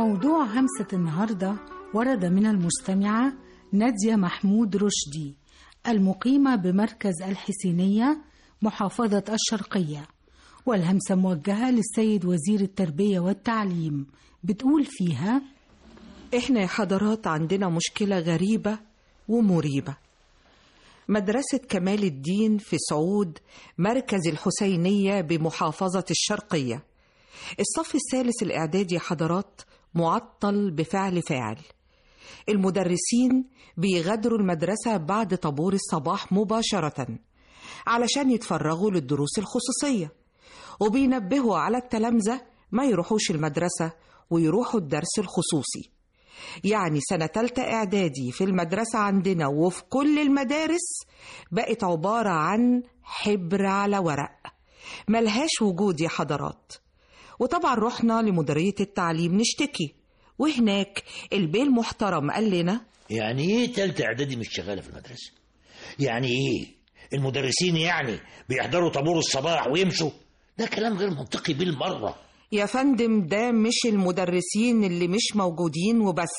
موضوع همسة النهاردة ورد من المستمعة نادية محمود رشدي المقيمة بمركز الحسينية محافظة الشرقية والهمسة موجهة للسيد وزير التربية والتعليم بتقول فيها احنا يا حضرات عندنا مشكلة غريبة ومريبة مدرسة كمال الدين في سعود مركز الحسينية بمحافظة الشرقية الصف الثالث الإعدادي يا حضرات معطل بفعل فاعل المدرسين بيغادروا المدرسة بعد طابور الصباح مباشرة علشان يتفرغوا للدروس الخصوصية وبينبهوا على التلامذة ما يروحوش المدرسة ويروحوا الدرس الخصوصي يعني سنة تالتة إعدادي في المدرسة عندنا وفي كل المدارس بقت عبارة عن حبر على ورق ملهاش وجود يا حضرات وطبعا رحنا لمديرية التعليم نشتكي وهناك البيه المحترم قال لنا يعني ايه تالتة اعدادي مش شغالة في المدرسة يعني ايه المدرسين يعني بيحضروا طابور الصباح ويمشوا ده كلام غير منطقي بالمرة يا فندم ده مش المدرسين اللي مش موجودين وبس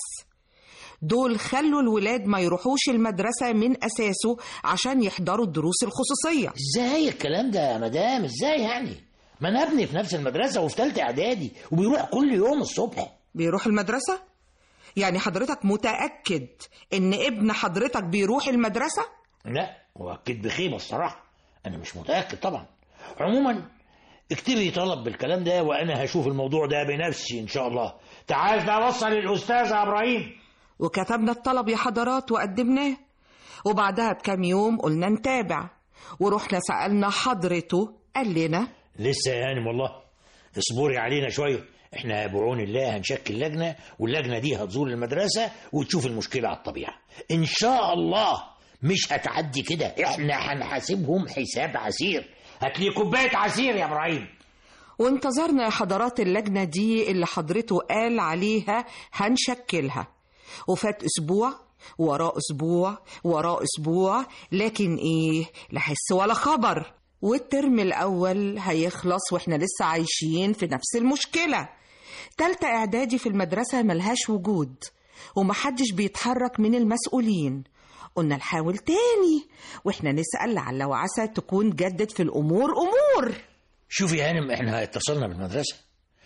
دول خلوا الولاد ما يروحوش المدرسة من أساسه عشان يحضروا الدروس الخصوصية ازاي الكلام ده يا مدام ازاي يعني ما انا ابني في نفس المدرسة وفي تالتة اعدادي وبيروح كل يوم الصبح بيروح المدرسة؟ يعني حضرتك متأكد إن ابن حضرتك بيروح المدرسة؟ لا واكد بخيبة الصراحة انا مش متأكد طبعا عموما اكتبي طلب بالكلام ده وانا هشوف الموضوع ده بنفسي ان شاء الله تعال ده وصل الاستاذ يا ابراهيم وكتبنا الطلب يا حضرات وقدمناه وبعدها بكام يوم قلنا نتابع ورحنا سألنا حضرته قال لنا لسه يا هانم والله اصبري علينا شويه احنا بعون الله هنشكل لجنه واللجنه دي هتزور المدرسه وتشوف المشكله على الطبيعه ان شاء الله مش هتعدي كده احنا هنحاسبهم حساب عسير هات لي كوبايه عسير يا ابراهيم وانتظرنا يا حضرات اللجنة دي اللي حضرته قال عليها هنشكلها وفات أسبوع وراه أسبوع وراه أسبوع لكن إيه لا حس ولا خبر والترم الأول هيخلص وإحنا لسه عايشين في نفس المشكلة تالتة إعدادي في المدرسة ملهاش وجود ومحدش بيتحرك من المسؤولين قلنا نحاول تاني واحنا نسأل لعل وعسى تكون جدت في الأمور أمور شوفي يا هانم احنا اتصلنا بالمدرسه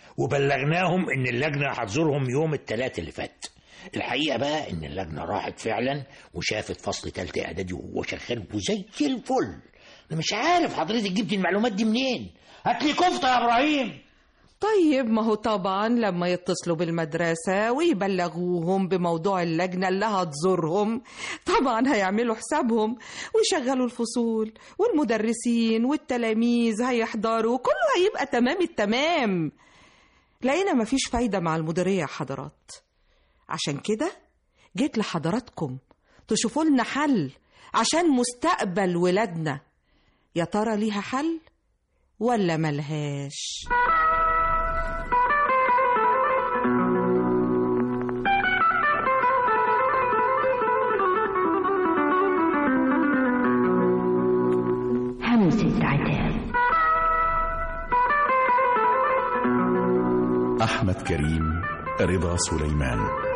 وبلغناهم ان اللجنه هتزورهم يوم الثلاث اللي فات الحقيقه بقى ان اللجنه راحت فعلا وشافت فصل تالتة اعدادي وهو شغال وزي الفل انا مش عارف حضرتك جبتي المعلومات دي منين هات لي كفته يا ابراهيم طيب ما هو طبعا لما يتصلوا بالمدرسة ويبلغوهم بموضوع اللجنة اللي هتزورهم طبعا هيعملوا حسابهم ويشغلوا الفصول والمدرسين والتلاميذ هيحضروا كله هيبقى تمام التمام لقينا مفيش فايدة مع المديرية يا حضرات عشان كده جيت لحضراتكم تشوفوا لنا حل عشان مستقبل ولادنا يا ترى ليها حل ولا ملهاش همسة عتاب أحمد كريم رضا سليمان